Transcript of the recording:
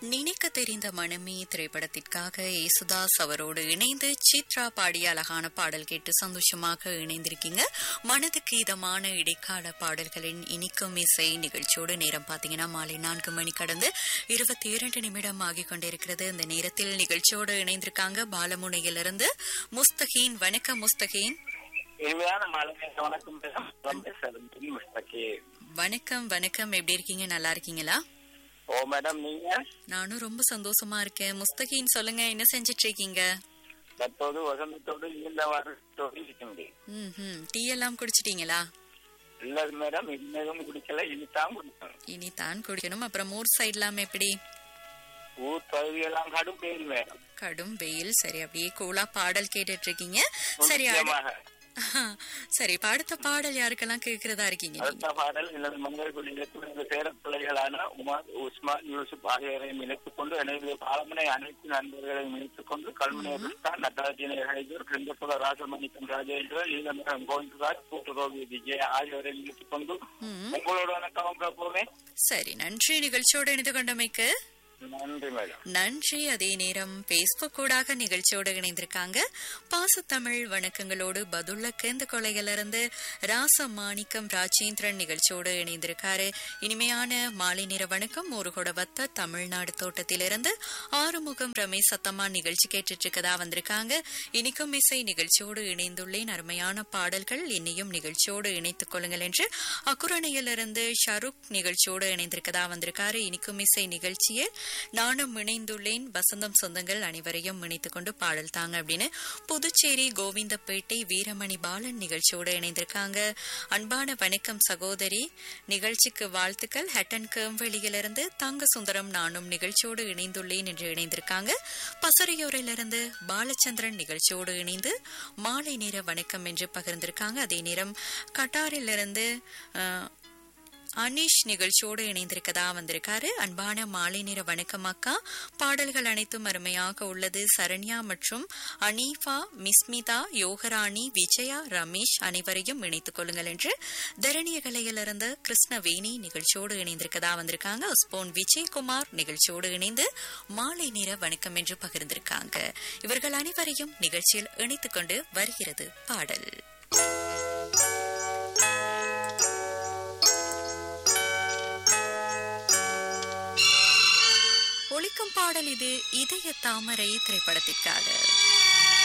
நினைக்க தெரிந்த மனமே திரைப்படத்திற்காக ஏசுதாஸ் அவரோடு இணைந்து சித்ரா பாடிய அழகான பாடல் கேட்டு சந்தோஷமாக இணைந்திருக்கீங்க மனதுக்கு இதமான இடைக்கால பாடல்களின் இனிக்கும் இசை நிகழ்ச்சியோடு நேரம் பார்த்தீங்கன்னா மாலை நான்கு மணி கடந்து இருபத்தி இரண்டு நிமிடம் ஆகிக் கொண்டிருக்கிறது இந்த நேரத்தில் நிகழ்ச்சியோடு இணைந்திருக்காங்க பாலமுனையிலிருந்து முஸ்தகீன் வணக்கம் முஸ்தகீன் இனிமையான மாலை வணக்கம் மேடம் ரொம்ப சரந்தி முஸ்தகி வணக்கம் வணக்கம் எப்படி இருக்கீங்க நல்லா இருக்கீங்களா ஓ மேடம் நீங்க நானும் ரொம்ப சந்தோஷமா இருக்கேன் முஸ்தகீன் சொல்லுங்க என்ன செஞ்சிட்டு இருக்கீங்க தற்போது வசந்தத்தோடு இந்த வாரத்தோடு இருக்கின்றேன் ம் ம் டீ எல்லாம் குடிச்சிட்டீங்களா இல்ல மேடம் இன்னதும் குடிக்கல இனித்தான் குடிக்கணும் இனி தான் குடிக்கணும் அப்புறம் ஊர் சைட்லாம் எப்படி ஊர் பகுதியெல்லாம் கடும் பெயில் மேடம் கடும் வெயில் சரி அப்படியே கூலா பாடல் கேட்டுட்டு இருக்கீங்க சரி அடு- முக்கியமாக சரி இப்ப அடுத்த பாடல் யாருக்கெல்லாம் கேக்குறதா இருக்கீங்க நீங்க? அடுத்த பாடல் எனது மங்கள்குடியிலிருந்து எனது பேர பிள்ளைகளான உமார் உஸ்மான் யூசுப் ஆகியோரையும் இணைத்துக் கொண்டு எனது பாலமனை அனைத்து நண்பர்களையும் இணைத்துக் கொண்டு கல்முனை ருஸ்தான் நடராஜினை ஹைதர் கிருந்தபுர ராஜமணிக்கம் ராஜேந்திரன் ஈழமரம் கோவிந்தராஜ் கூட்டுரோகி விஜய் ஆகியோரை இணைத்துக் கொண்டு ம் உங்களோட வணக்கம் பிரபுவே சரி நன்றி நிகழ்ச்சியோடு இணைந்து கொண்டமைக்கு நன்றி மேடம் நன்றி அதே நேரம் பேஸ்புக் கூடாக நிகழ்ச்சியோடு இணைந்திருக்காங்க பாசத்தமிழ் வணக்கங்களோடு பதுல்ல கேந்த கொலையிலிருந்து ராச மாணிக்கம் ராஜேந்திரன் நிகழ்ச்சியோடு இணைந்திருக்காரு இனிமையான மாலை நேர வணக்கம் ஒரு கொடவத்த தமிழ்நாடு தோட்டத்திலிருந்து ஆறுமுகம் ரமேஷ் சத்தம்மா நிகழ்ச்சி கேட்டுட்டு இருக்கதா வந்திருக்காங்க இனிக்கும் இசை நிகழ்ச்சியோடு இணைந்துள்ளேன் அருமையான பாடல்கள் என்னையும் நிகழ்ச்சியோடு இணைத்துக் கொள்ளுங்கள் என்று அக்குரணையிலிருந்து ஷருக் நிகழ்ச்சியோடு இணைந்திருக்கதா வந்திருக்காரு இனிக்கும் இசை நிகழ்ச்சியில் நானும் இணைந்துள்ளேன் வசந்தம் சொந்தங்கள் அனைவரையும் இணைத்துக் கொண்டு பாடல் தாங்க அப்படின்னு புதுச்சேரி கோவிந்தப்பேட்டை வீரமணி பாலன் நிகழ்ச்சியோடு இணைந்திருக்காங்க அன்பான வணக்கம் சகோதரி நிகழ்ச்சிக்கு வாழ்த்துக்கள் ஹட்டன் கேம்வெளியிலிருந்து தங்க சுந்தரம் நானும் நிகழ்ச்சியோடு இணைந்துள்ளேன் என்று இணைந்திருக்காங்க பசுரையூரிலிருந்து பாலச்சந்திரன் நிகழ்ச்சியோடு இணைந்து மாலை நேர வணக்கம் என்று பகிர்ந்திருக்காங்க அதே நேரம் கட்டாரிலிருந்து அஹ், அனீஷ் நிகழ்ச்சியோடு இணைந்திருக்கதா வந்திருக்காரு அன்பான மாலை நேர வணக்கம் அக்கா பாடல்கள் அனைத்தும் அருமையாக உள்ளது சரண்யா மற்றும் அனீஃபா மிஸ்மிதா யோகராணி விஜயா ரமேஷ் அனைவரையும் இணைத்துக் கொள்ளுங்கள் என்று தரணிய கலையிலிருந்து கிருஷ்ணவேணி நிகழ்ச்சியோடு இணைந்திருக்கதா வந்திருக்காங்க உஸ்போன் விஜயகுமார் நிகழ்ச்சியோடு இணைந்து மாலை நேர வணக்கம் என்று பகிர்ந்திருக்காங்க இவர்கள் அனைவரையும் நிகழ்ச்சியில் இணைத்துக் கொண்டு வருகிறது பாடல் ஒலிக்கும் பாடல் இது இதய தாமரை திரைப்படத்திற்காக